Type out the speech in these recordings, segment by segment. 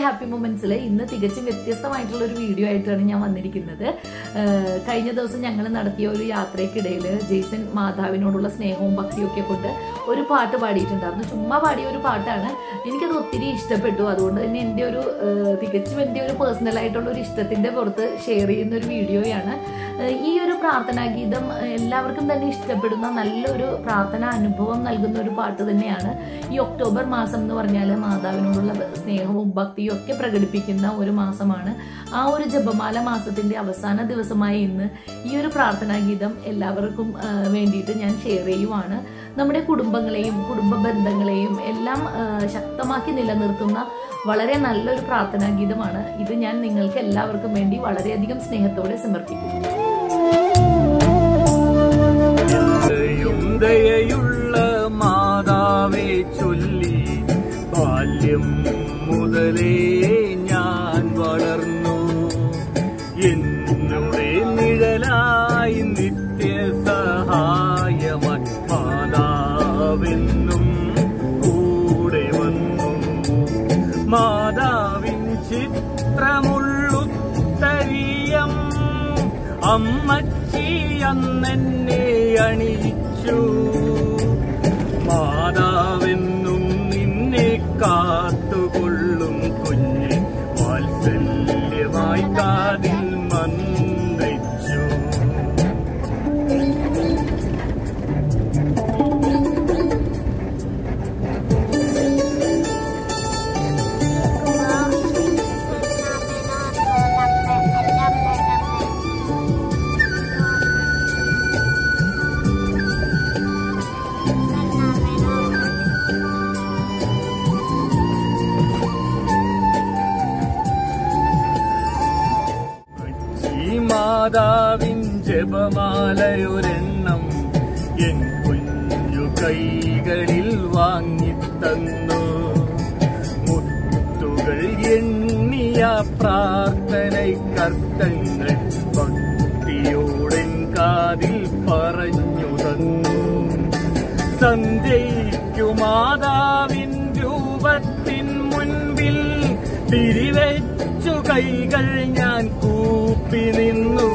happy മൊമെന്റ്സിൽ ഇന്ന് തികച്ചും വ്യത്യസ്തമായിട്ടുള്ള ഒരു വീഡിയോ ആയിട്ടാണ് ഞാൻ വന്നിരിക്കുന്നത് ഏഹ് കഴിഞ്ഞ ദിവസം ഞങ്ങൾ നടത്തിയ ഒരു യാത്രയ്ക്കിടയിൽ ജെയ്സൺ മാതാവിനോടുള്ള സ്നേഹവും ഭക്തിയും ഒക്കെ കൊണ്ട് ഒരു പാട്ട് പാടിയിട്ടുണ്ടായിരുന്നു ചുമ്മാ പാടിയ ഒരു പാട്ടാണ് എനിക്കത് ഒത്തിരി ഇഷ്ടപ്പെട്ടു അതുകൊണ്ട് തന്നെ എൻ്റെ ഒരു ഏഹ് തികച്ചും എൻ്റെ ഒരു പേഴ്സണൽ ആയിട്ടുള്ള ഒരു ഇഷ്ടത്തിന്റെ പുറത്ത് ഷെയർ ചെയ്യുന്ന ഒരു വീഡിയോയാണ് ഏഹ് ഈ ഒരു പ്രാർത്ഥനാ ഗീതം ഏഹ് എല്ലാവർക്കും തന്നെ ഇഷ്ടപ്പെടുന്ന നല്ലൊരു പ്രാർത്ഥനാ അനുഭവം നൽകുന്ന ഒരു പാട്ട് തന്നെയാണ് ഈ ഒക്ടോബർ മാസം എന്ന് പറഞ്ഞാൽ മാതാവിനോടുള്ള സ്നേഹവും ഭക്തിയും ഒക്കെ പ്രകടിപ്പിക്കുന്ന ഒരു മാസമാണ് ആ ഒരു ജപമാല മാസത്തിന്റെ അവസാന ദിവസമായ ഇന്ന് ഈ ഒരു പ്രാർത്ഥനാ ഗീതം എല്ലാവർക്കും ആ, വേണ്ടിയിട്ട് ഞാൻ ഷെയർ ചെയ്യുവാണ് നമ്മുടെ കുടുംബങ്ങളെയും കുടുംബ ബന്ധങ്ങളെയും എല്ലാം ആ, ശക്തമാക്കി നിലനിർത്തുന്ന വളരെ നല്ലൊരു പ്രാർത്ഥനാ ഗീതമാണ് ഇത് ഞാൻ നിങ്ങൾക്ക് എല്ലാവർക്കും വേണ്ടി വളരെയധികം സ്നേഹത്തോടെ സമർപ്പിക്കുന്നു എന്തയും ദയയുള്ള മാതാവേ ചൊല്ലി ബാല്യം മുതലേ ഞാൻ വളർന്നു എന്നുടെ നിഴലായി നിത്യ സഹായമായി മാതാവെന്നും കൂടെ വന്നു മാതാവിൻ ചിത്രമുള്ളുത്തരിയം അമ്മച്ചി അന്നെന്നെ അണിയിച്ചു മാതാവെന്നും നിന്നെ കാത്തുകൊള്ളും കുഞ്ഞ് വാത്സല്യമായി കാതിൽ മന്ത്രിച്ചു ഈ മാതാവിൻ ജപമാലയൊരെണ്ണം എൻ കുഞ്ഞു കൈകളിൽ വാങ്ങിത്തന്നു മുത്തുകൾ എണ്ണിയ പ്രാർത്ഥനയ്ക്കർത്ഥങ്ങൾ ഭക്തിയോടെൻ കാതിൽ പറഞ്ഞു തന്നു സന്ധ്യയ്ക്കു മാതാവിൻ രൂപത്തിൻ മുൻപിൽ തിരിവെച്ചു കൈകൾ ഞാൻ കൂപ്പി നിന്നു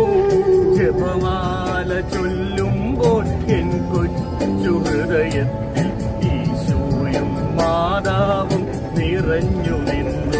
ജപമാല ചൊല്ലുമ്പോൾ എൻ കൊച്ചു ഹൃദയത്തിൽ ഈശോയും മാതാവും നിറഞ്ഞു നിന്നു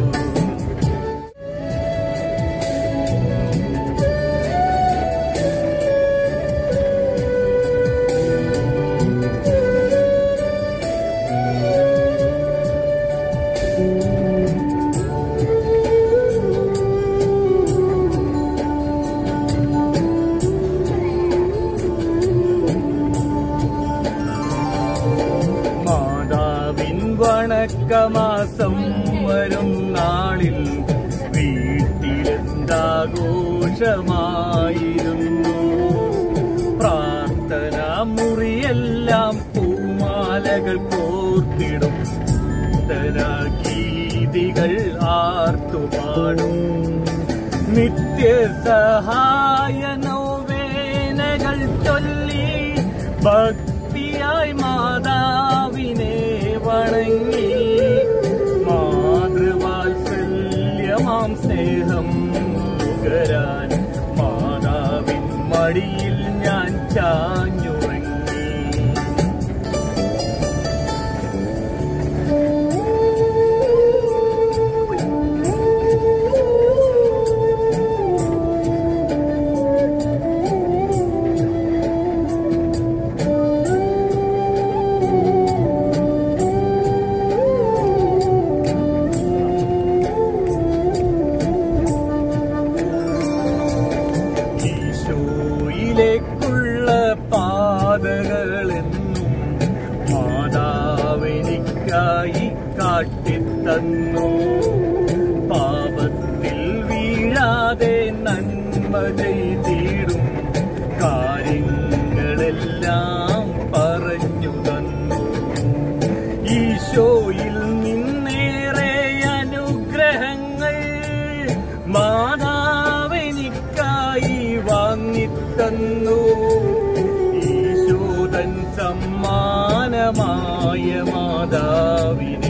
മാതാവിൻ വണക്കമാസം വരും നാളിൽ വീട്ടിലെന്താഘോഷമായിരുന്നു പ്രാർത്ഥന മുറിയെല്ലാം പൂമാലകൾ കോർത്തിടും ഗീതികൾ ആർത്തുപാടും നിത്യ സഹായ നോവേനകൾ ചൊല്ലി ഭക്തിയായി മാതാവിനെ വണങ്ങി മാതൃവാത്സല്യമാം സ്നേഹം നുകരാൻ മാതാവിൻ മടിയിൽ ഞാൻ ചാഞ്ഞുറങ്ങി ഈശോയിലേക്കുള്ള പാതകളെന്നും മാതാവെനിക്കായി കാട്ടിത്തന്നു പാപത്തിൽ വീഴാതെ നന്മ ചെയ്തിടും കാര്യങ്ങളെല്ലാം പറഞ്ഞു തന്നു ഈശോയിൽ നിന്നേറെ അനുഗ്രഹങ്ങൾ മാതാവെനിക്കായി വാങ്ങിത്തന്നു ഈശോതൻ സമ്മാനമായ മാതാവിനെ